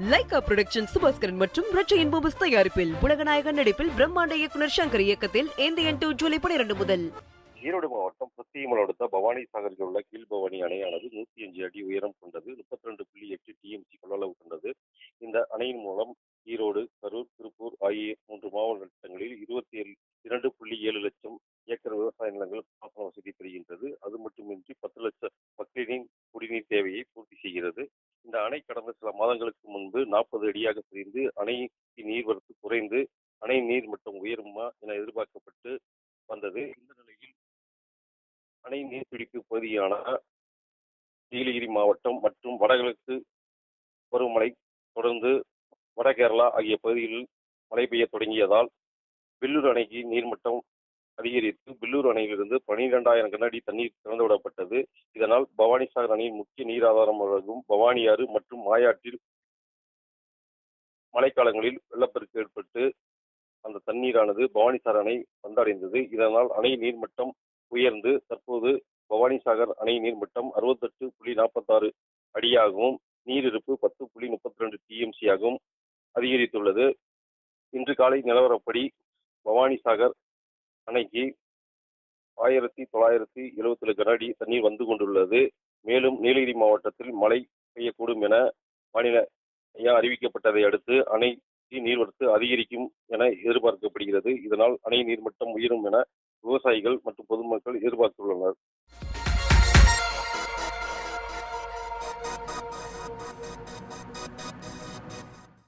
Lyca production Subaskaran மற்றும் ரச்சையின் movies தயாரிப்பில் உலகநாயகன் நடிப்பில் பிரம்மாண்ட இயக்குனர் சங்கர் இயக்கத்தில் இந்தியன் டூ ஜூலை பனிரெண்டு முதல் ஈரோடு மாவட்டம் புத்தியமல் அடுத்த பவானி சாகரில் உள்ள கீழ்பவானி அணையானது நூத்தி அஞ்சு அடி உயரம் கொண்டது முப்பத்தி ரெண்டு புள்ளி எட்டு டிஎம்சி கொள்ளளவு கொண்டது இந்த அணையின் மூலம் ஈரோடு கரூர் திருப்பூர் ஆகிய மூன்று மாவட்டங்களில் இருபத்தி ஏழு இரண்டு புள்ளி ஏழு லட்சம் ஏக்கர் விவசாய நிலங்கள் பாசன வசதி பெறுகின்றது அது மட்டுமின்றி பத்து லட்சம் மக்களின் குடிநீர் தேவையை பூர்த்தி செய்கிறது இந்த அணை கடந்த சில மாதங்களுக்கு முன்பு நாற்பது அடியாக சரிந்து அணைக்கு நீர்வரத்து குறைந்து அணை நீர் மட்டம் உயருமா என எதிர்பார்க்கப்பட்டு வந்தது இந்த நிலையில் அணை நீர்பிடிப்பு பகுதியான நீலகிரி மாவட்டம் மற்றும் வடகிழக்கு பருவமழை தொடர்ந்து வட கேரளா ஆகிய பகுதிகளில் மழை பெய்ய தொடங்கியதால் பில்லூர் அணைக்கு நீர்மட்டம் அதிகரித்து பில்லூர் அணையிலிருந்து பனிரெண்டாயிரம் கனஅடி தண்ணீர் திறந்துவிடப்பட்டது இதனால் பவானிசாகர் அணையின் முக்கிய நீர் ஆதாரம் வழங்கும் பவானி ஆறு மற்றும் மாயாற்றில் மழைக்காலங்களில் வெள்ளப்பெருக்கு ஏற்பட்டு அந்த தண்ணீரானது பவானிசாகர் அணை வந்தடைந்தது இதனால் அணை நீர்மட்டம் உயர்ந்து தற்போது பவானிசாகர் அணை நீர்மட்டம் அறுபத்தெட்டு புள்ளி நாற்பத்தாறு அடியாகவும் நீரிருப்பு பத்து புள்ளி முப்பத்தி ரெண்டு டிஎம்சி ஆகவும் அதிகரித்துள்ளது இன்று காலை நிலவரப்படி பவானிசாகர் அணைக்கு ஆயிரத்தி தொள்ளாயிரத்தி எழுபத்தி ஏழு கனஅடி தண்ணீர் வந்து கொண்டுள்ளது மேலும் நீலகிரி மாவட்டத்தில் மழை பெய்யக்கூடும் என வானிலை மையம் அறிவிக்கப்பட்டதை அடுத்து அணைக்கு நீர்வரத்து அதிகரிக்கும் என எதிர்பார்க்கப்படுகிறது இதனால் அணை நீர்மட்டம் உயரும் என விவசாயிகள் மற்றும் பொதுமக்கள் எதிர்பார்த்துள்ளனர்